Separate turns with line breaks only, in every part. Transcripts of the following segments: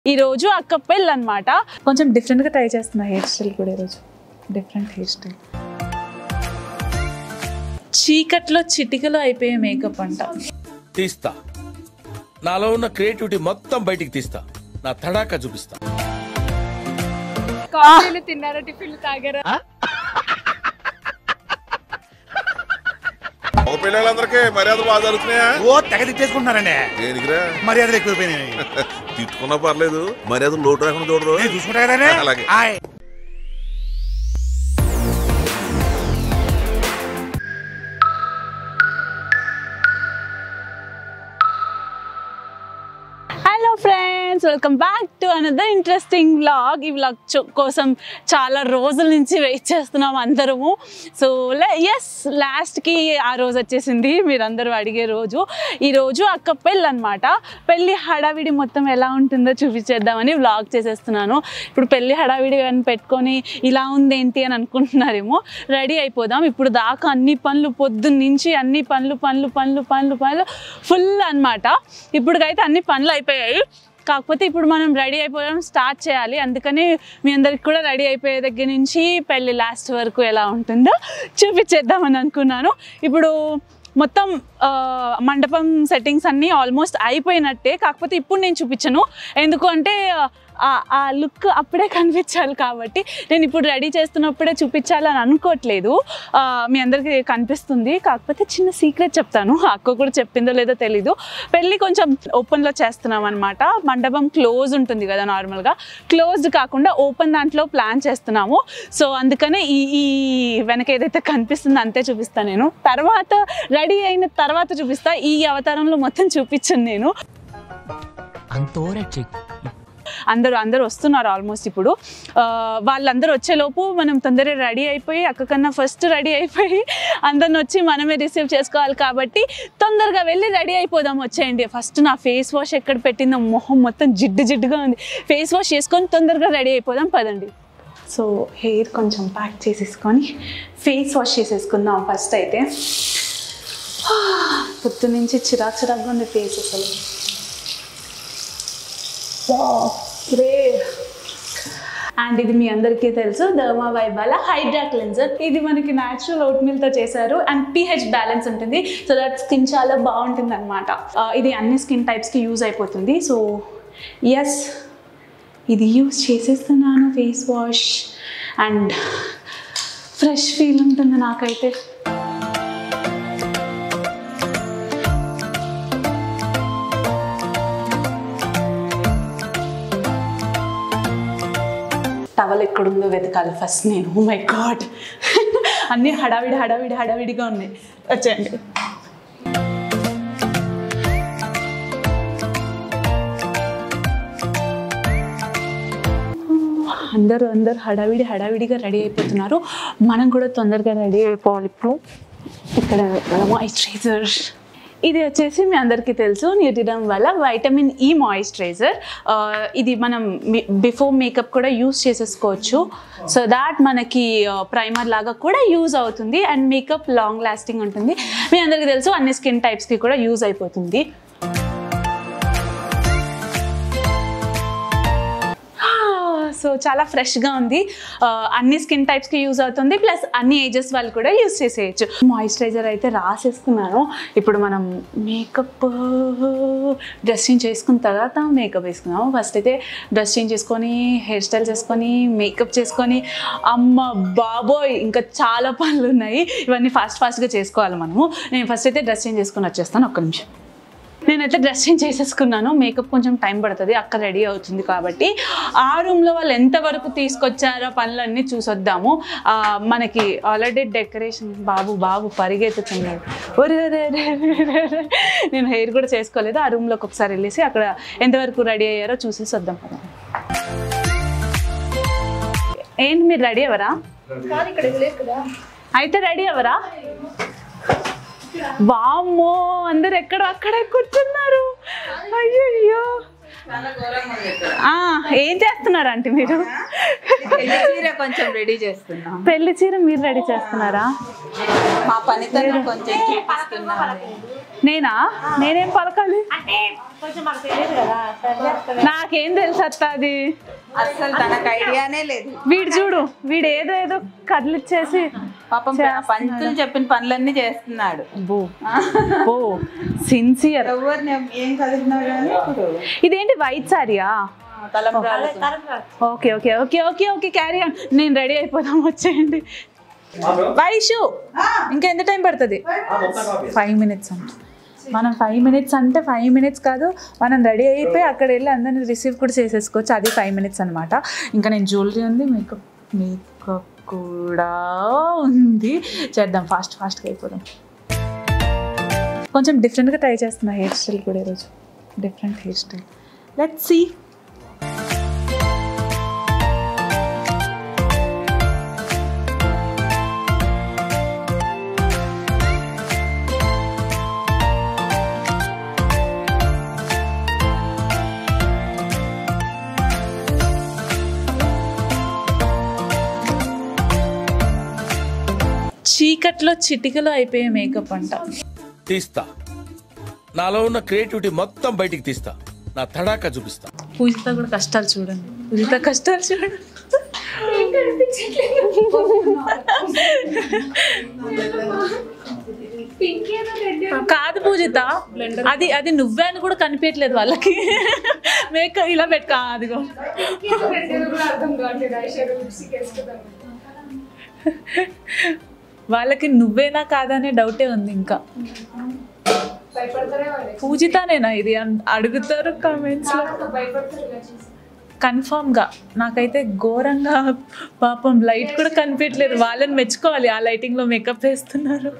ఈ రోజు అక్క పెళ్ళి అనమాట
కొంచెం డిఫరెంట్గా ట్రై చేస్తున్నా హెయిర్ స్టైల్ కూడా ఈరోజు డిఫరెంట్ హెయిర్ స్టైల్ చీకట్లో చిటికలో అయిపోయే మేకప్ అంట
తీస్తా నాలో ఉన్న క్రియేటివిటీ మొత్తం బయటికి తీస్తా నా తడాకా చూపిస్తా
కాఫీలు తిన్నారా టిఫిన్లు తాగారా
ఒక పిల్లలందరికీ మర్యాద బాగా జరుగుతున్నాయా
ఓ తెగ తిట్టేసుకుంటున్నారండి
దేనికిరా
మర్యాదలు ఎక్కువైపోయినాయి
తిట్టుకున్నా పర్లేదు మర్యాద లోటు రాకుండా చూడరు
నేను చూసుకుంటా కదండి
అలాగే.
ఆయ్.
Hello friends welcome back to another interesting vlog ఈ వ్లాగ్ కోసం చాలా రోజుల నుంచి వెయిట్ చేస్తున్నాం అందరము సో ఎస్ లాస్ట్కి ఆ రోజు వచ్చేసింది మీరందరూ అడిగే రోజు ఈ రోజు అక్క పెళ్ళి అనమాట పెళ్ళి హడావిడి మొత్తం ఎలా ఉంటుందో చూపించేద్దామని వ్లాగ్ చేసేస్తున్నాను ఇప్పుడు పెళ్ళి హడావిడి అని పెట్టుకొని ఇలా ఉంది ఏంటి అని అనుకుంటున్నారేమో రెడీ అయిపోదాం ఇప్పుడు దాకా అన్ని పనులు పొద్దున్న నుంచి అన్ని పనులు పనులు పనులు పనులు పనులు ఫుల్ అన్నమాట ఇప్పటికైతే అన్ని పనులు అయిపోయాయి కాకపోతే ఇప్పుడు మనం రెడీ అయిపోవడం స్టార్ట్ చేయాలి అందుకని మీ అందరికి కూడా రెడీ అయిపోయే దగ్గర నుంచి పెళ్ళి లాస్ట్ వరకు ఎలా ఉంటుందో చూపించేద్దామని అనుకున్నాను ఇప్పుడు మొత్తం ఆ, మండపం సెట్టింగ్స్ అన్నీ ఆల్మోస్ట్ అయిపోయినట్టే కాకపోతే ఇప్పుడు నేను చూపించను ఎందుకు అంటే ఆ- ఆ లుక్ అప్పుడే కనిపించాలి కాబట్టి నేను ఇప్పుడు రెడీ చేస్తున్నప్పుడే చూపించాలని అనుకోవట్లేదు ఆ, మీ అందరికీ కనిపిస్తుంది కాకపోతే చిన్న సీక్రెట్ చెప్తాను అక్క కూడా చెప్పిందో లేదో తెలీదు పెళ్ళి కొంచెం ఓపెన్లో చేస్తున్నాం అనమాట మండపం క్లోజ్ ఉంటుంది కదా నార్మల్గా క్లోజ్డ్ కాకుండా ఓపెన్ దాంట్లో ప్లాన్ చేస్తున్నాము సో అందుకనే ఈ ఈ వెనక ఏదైతే కనిపిస్తుందో అంతే చూపిస్తాను నేను తర్వాత రెడీ అయిన తర్వాత చూపిస్తా ఈ అవతారంలో మొత్తం చూపించను నేను
అంత ఓరచ్చి
అందరూ అందరూ వస్తున్నారు ఆల్మోస్ట్ ఇప్పుడు ఆ, వాళ్ళందరూ వచ్చేలోపు మనం తొందరగా రెడీ అయిపోయి అక్క కన్నా ఫస్ట్ రెడీ అయిపోయి అందరిని వచ్చి మనమే రిసీవ్ చేసుకోవాలి కాబట్టి తొందరగా వెళ్ళి రెడీ అయిపోదాం వచ్చేయండి ఫస్ట్ నా ఫేస్ వాష్ ఎక్కడ పెట్టిందో మొహం మొత్తం జిడ్డు జిడ్డుగా ఉంది ఫేస్ వాష్ చేసుకొని తొందరగా రెడీ అయిపోదాం పదండి సో హెయిర్ కొంచెం ప్యాక్ చేసేసుకొని ఫేస్ వాష్ చేసేసుకుందాం ఫస్ట్ అయితే పొద్దు నుంచి చిరాకు చిరాకుగా ఉంది ఫేస్ అసలు రే అండ్ ఇది మీ అందరికీ తెలుసు డర్మా వైబాల హైడ్రా క్లెన్జర్ ఇది మనకి న్యాచురల్ ఓట్ మిల్తో చేశారు అండ్ పిహెచ్ బ్యాలెన్స్ ఉంటుంది సో దట్ స్కిన్ చాలా బాగుంటుంది అనమాట ఇది అన్ని స్కిన్ టైప్స్కి యూజ్ అయిపోతుంది సో ఎస్ ఇది యూజ్ చేసేస్తున్నాను face wash and fresh feel ఉంటుంది నాకైతే టవల్ ఎక్కడుందో వెతకాలి ఫస్ట్ నేను మై గాడ్ అన్నీ హడావిడి హడావిడి హడావిడిగా ఉన్నాయి వచ్చేయండి అందరూ అందరూ హడావిడి హడావిడిగా రెడీ అయిపోతున్నారు మనం కూడా తొందరగా రెడీ అయిపోవాలి ఇప్పుడు ఇక్కడ మాయిశ్చరైజర్ ఇది వచ్చేసి మీ అందరికీ తెలుసు న్యూట్రిడమ్ వల్ల వైటమిన్ ఈ మాయిశ్చరైజర్ ఇది మనం బిఫోర్ మేకప్ కూడా యూస్ చేసేసుకోవచ్చు సో దాట్ మనకి ప్రైమర్ లాగా కూడా యూజ్ అవుతుంది అండ్ మేకప్ లాంగ్ లాస్టింగ్ ఉంటుంది మీ అందరికీ తెలుసు అన్ని స్కిన్ టైప్స్కి కూడా యూజ్ అయిపోతుంది సో చాలా ఫ్రెష్గా ఉంది ఆ, అన్ని స్కిన్ టైప్స్కి యూజ్ అవుతుంది ప్లస్ అన్ని ఏజెస్ వాళ్ళు కూడా యూజ్ చేసేయచ్చు మాయిశ్చరైజర్ అయితే రాసేసుకున్నాను ఇప్పుడు మనం మేకప్ డ్రెస్సింగ్ చేసుకున్న తర్వాత మేకప్ వేసుకున్నాము ఫస్ట్ అయితే డ్రెస్ చేంజ్ చేసుకొని హెయిర్ స్టైల్ చేసుకొని మేకప్ చేసుకొని అమ్మ బాబోయ్ ఇంకా చాలా పనులు ఉన్నాయి ఇవన్నీ ఫాస్ట్ ఫాస్ట్గా చేసుకోవాలి మనము నేను ఫస్ట్ అయితే డ్రెస్ చేంజ్ చేసుకొని వచ్చేస్తాను ఒక్క నిమిషం నేనైతే డ్రెస్ చేంజ్ చేసేసుకున్నాను మేకప్ కొంచెం టైం పడుతుంది అక్క రెడీ అవుతుంది కాబట్టి ఆ రూమ్లో వాళ్ళు ఎంతవరకు తీసుకొచ్చారో పనులన్నీ చూసొద్దాము ఆ, మనకి ఆల్రెడీ డెకరేషన్ బాబు బాబు పరిగెత్తుతున్నాడు ఒరే ఒరే ఒరే ఒరే ఒరే. నేను హెయిర్ కూడా చేసుకోలేదు ఆ రూమ్లోకి ఒకసారి వెళ్ళేసి అక్కడ ఎంతవరకు రెడీ అయ్యారో చూసేసి వద్దాం కదా ఏంటి మీరు రెడీ అవ్వరా
కాదు ఇక్కడ లేదు కదా
అయితే రెడీ అవ్వరా వామ్మో అందరు ఎక్కడ అక్కడే కూర్చున్నారు అయ్యయ్యో ఆ, ఏం చేస్తున్నారు అంటే మీరు
పెళ్లి చీర కొంచెం రెడీ చేస్తున్నాం
పెళ్లి చీర మీరు రెడీ చేస్తున్నారా
మా పనితనం కొంచెం చూపిస్తున్నాం
నేనా నేనేం పలకాలి నాకేం తెలుసు అత్త అది
అస్సలు తనకు ఐడియానే లేదు
వీడు చూడు వీడు ఏదో ఏదో కదిలిచ్చేసి
పాపం పంతులు చెప్పిన పనులన్నీ చేస్తున్నాడు
బో బో సిన్సియర్
ఎవరిని ఏం కదులుతున్నారు కానీ ఇప్పుడు
ఇదేంటి వైట్ సారీయా
తలంబ్రాలు
okay okay okay okay okay carry on నేను రెడీ అయిపోదాం వచ్చేయండి వైషు ఇంకా ఎంత టైం పడుతుంది ఫైవ్ మినిట్స్ అంట మనం ఫైవ్ మినిట్స్ అంటే ఫైవ్ మినిట్స్ కాదు మనం రెడీ అయిపోయి అక్కడ వెళ్ళి అందరిని రిసీవ్ కూడా చేసేసుకోవచ్చు అది ఫైవ్ మినిట్స్ అనమాట ఇంకా నేను జ్యువెలరీ ఉంది మేకప్ మేకప్ కూడా ఉంది చేద్దాం ఫాస్ట్ ఫాస్ట్గా అయిపోదాం కొంచెం డిఫరెంట్గా ట్రై చేస్తున్నా హెయిర్ స్టైల్ కూడా ఈరోజు different hair style let see చీకట్లో చిటికలో అయిపోయే మేకప్ అంట
తీస్తా నాలో ఉన్న క్రియేటివిటీ మొత్తం బయటికి తీస్తా నా తడాకా చూపిస్తా
పూజిత కూడా కష్టాలు చూడండి పూజిత కష్టాలు చూడండి కాదు పూజిత అది అది నువ్వే అని కూడా కనిపించట్లేదు వాళ్ళకి మేకప్ ఇలా పెట్టుకో అదిగో
అర్థం కావట్లేదు ఐషాడో లిప్స్టిక్ వేసుకుందాం
వాళ్ళకి నువ్వేనా కాదా అనే డౌటే ఉంది ఇంకా
భయపడతారే వాళ్ళు
పూజితానేనా ఇది అన్- అడుగుతారు కామెంట్స్ లో
భయపడతారు ఇలా చూసి
కన్ఫామ్ గా నాకైతే ఘోరంగా పాపం లైట్ కూడా కనిపించలేదు వాళ్ళని మెచ్చుకోవాలి ఆ లైటింగ్ లో మేకప్ వేస్తున్నారు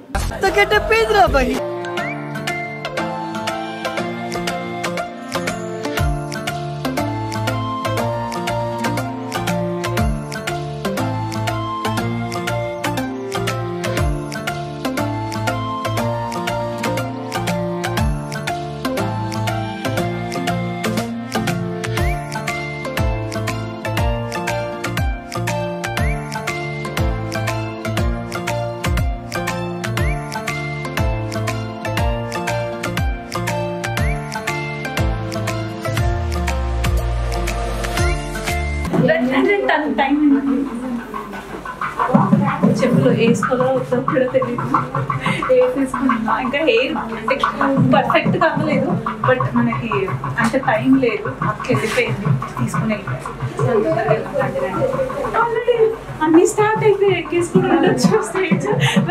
చెప్పులు వేసుకోవాలో వద్దో కూడా తెలియదు వేసేసుకున్నా ఇంకా హెయిర్ అంటే పర్ఫెక్ట్ కావలేదు బట్ మనకి అంత టైం లేదు అక్క వెళ్ళిపోయింది తీసుకుని ఆల్రెడీ అన్ని స్టార్ట్ అయిపోయి ఎక్కేసుకుని ఉండొచ్చు స్టేజ్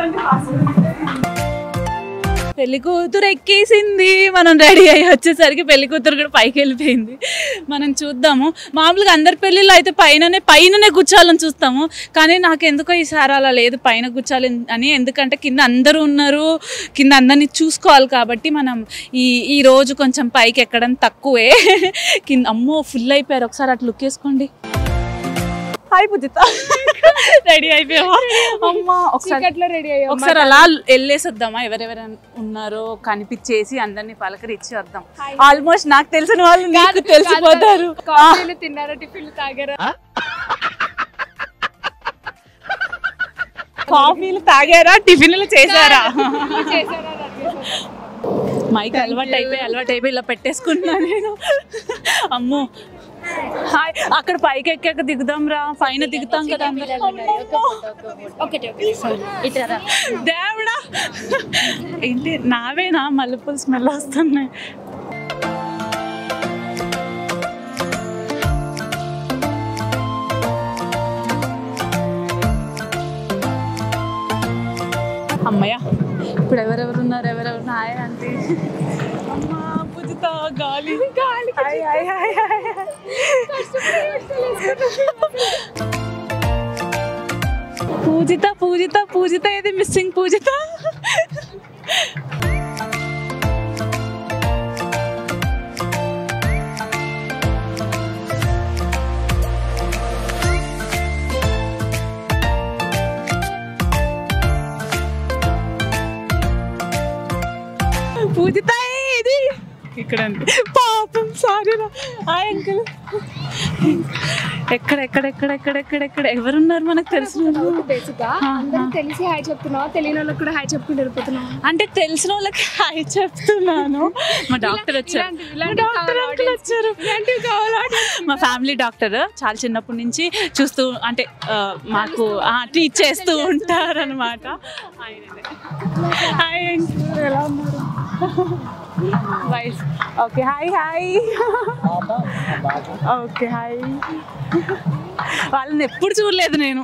పెళ్లి కూతురు ఎక్కేసింది మనం రెడీ అయ్యి వచ్చేసరికి పెళ్లి కూతురు కూడా పైకి వెళ్ళిపోయింది మనం చూద్దాము మామూలుగా అందరి పెళ్ళిళ్ళు అయితే పైననే పైననే కూర్చోాలని చూస్తాము కానీ నాకు ఎందుకో ఈసారి అలా లేదు పైన కూర్చోాలి అని ఎందుకంటే కింద అందరూ ఉన్నారు కింద అందరినీ చూసుకోవాలి కాబట్టి మనం ఈ ఈ రోజు కొంచెం పైకి ఎక్కడం తక్కువే కింద అమ్మో ఫుల్ అయిపోయారు ఒకసారి అట్లా లుక్ వేసుకోండి హాయ్ పూజిత రెడీ అయిపోయావా అమ్మా ఒకసారి
అట్లా రెడీ అయ్యాం
ఒకసారి అలా వెళ్ళేసి వద్దామా ఎవరెవరు ఉన్నారో కనిపించేసి అందరినీ పలకరించి వద్దాం ఆల్మోస్ట్ నాకు తెలిసిన వాళ్ళు నీకు తెలిసిపోతారు
కాఫీలు తిన్నారా టిఫిన్లు తాగారా
కాఫీలు తాగారా టిఫిన్లు చేశారా
చేశారా రన్ చేశారా?
మైక్ అలవాటు అయిపోయి అలవాటు అయిపోయి ఇలా పెట్టేసుకుంటున్నా నేను అమ్మో హాయ్ అక్కడ పైకి ఎక్కాక దిగుదాం రా పైన దిగుతాం కదా అందరం. దేవుడా ఏంటి నావేనా మల్లెపూలు స్మెల్ వస్తున్నాయి అమ్మయ్య ఇప్పుడు ఎవరెవరు ఉన్నారు ఎవరెవరు హాయ్ ఆంటీ అమ్మా పూజిత గాలి గాలి hi hi hi hi Poojitha Poojitha Poojitha ఏది మిస్సింగ్ పూజిత పూజిత ఇది ఇక్కడ ఉంది. పాపం సారీ రా హాయ్ అంకుల్ ఎక్కడ ఎక్కడ ఎక్కడ ఎక్కడ ఎక్కడ ఎక్కడ ఎవరున్నారు మనకు తెలిసిన వాళ్ళు?
బేసిక్గా అందరూ తెలిసి హాయ్ చెప్తున్నావు తెలియని వాళ్ళకి కూడా హాయ్ చెప్పుకుంటూ వెళ్ళిపోతున్నావు
అంటే తెలిసిన వాళ్ళకి హాయ్ చెప్తున్నాను మా డాక్టర్ వచ్చారు
ఇలాంటివి-
మా
ఇలాంటివి
డాక్టర్
కావాలి
అంకుల్ వచ్చారు మా ఫ్యామిలీ డాక్టర్ చాలా చిన్నప్పటి నుంచి చూస్తూ అంటే ఆ, మాకు ట్రీట్ చేస్తూ ఉంటారు అనమాట హాయ్ అంకుల్ ఎలా ఉన్నారు వైస్ okay hi hi okay hi వాళ్ళని ఎప్పుడు చూడలేదు నేను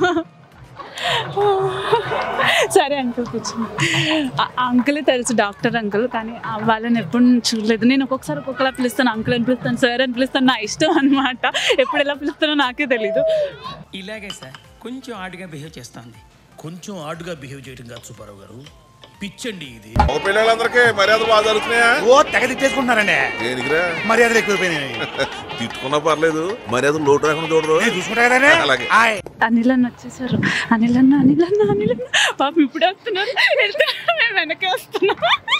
సరే అంకుల్ కూర్చోండి అంకుల్ తెలుసు డాక్టర్ అంకుల్ కానీ ఆ వాళ్ళని ఎప్పుడు చూడలేదు నేను ఒక్కొక్కసారి ఒక్కొక్కలా పిలుస్తాను అంకుల్ అని పిలుస్తాను సార్ అని పిలుస్తాను నా ఇష్టం అనమాట ఎప్పుడు ఎలా పిలుస్తానో నాకే తెలీదు
ఇలాగే సార్ కొంచెం ఆడుగా బిహేవ్ చేస్తోంది
కొంచెం ఆడుగా బిహేవ్ చేయడం కాదు సుబ్బారావు గారు పిచ్చండి ఇది
ఒక పిల్లలందరికీ మర్యాదలు బాగా జరుగుతున్నాయా
ఓ తెగ తిట్టేసుకుంటున్నారండి
దేనికిరా
మర్యాదలు ఎక్కువైపోయినాయి
తిట్టుకున్నా పర్లేదు మర్యాదలు లోటు రాకుండా చూడరు
నేను చూసుకుంటా కదండి
అలాగే.
హాయ్
అనిల్ అన్న వచ్చేసారు అనిల్ అన్న అనిల్ అన్న అనిల్ అన్న పాపం ఇప్పుడే వస్తున్నారు వెళ్తున్నారు మేము వెనకే వస్తున్నాం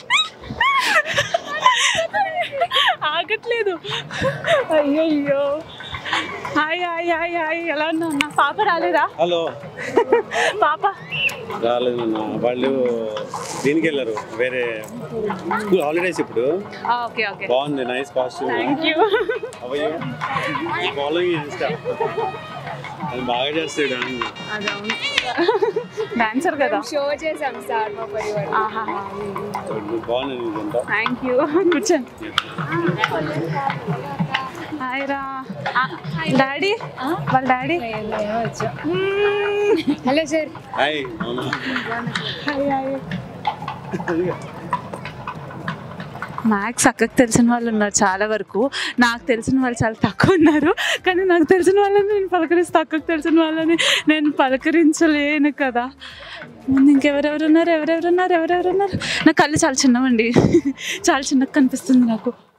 ఆగట్లేదు అయ్యయ్యో హాయ్ హాయ్ హాయ్ హాయ్ ఎలా ఉన్నా అన్న పాప రాలేదా
హలో
పాప
రాలేదు నాన్న వాళ్ళు దీనికి వెళ్ళారు వేరే స్కూల్ హాలిడేస్ ఇప్పుడు
ఓకే ఓకే
బాగుంది నైస్ కాస్ట్యూమ్
థ్యాంక్ యూ
అవయ్యో ఫాలోయింగ్ ఇన్స్టా అది బాగా చేస్తాడు డాన్స్
అదవును డాన్సర్ కదా
షో చేసాం సార్ మా పరివారం
ఆహా
బాగుంది ఇదంతా
థ్యాంక్ యూ కూర్చోండి హాయ్ రా డాడీ వాళ్ళ డాడీ
హలో సార్
హాయ్ అవునా
హాయ్ హాయ్ మ్యాథ్స్ అక్కకు తెలిసిన వాళ్ళు ఉన్నారు చాలా వరకు నాకు తెలిసిన వాళ్ళు చాలా తక్కువ ఉన్నారు కానీ నాకు తెలిసిన వాళ్ళని నేను పలకరిస్తే అక్కకు తెలిసిన వాళ్ళని నేను పలకరించలేను కదా ముందు ఇంకెవరెవరు ఉన్నారు ఎవరెవరు ఉన్నారు ఎవరెవరు ఉన్నారు నా కళ్ళు చాలా చిన్నవండి చాలా చిన్నగా కనిపిస్తుంది నాకు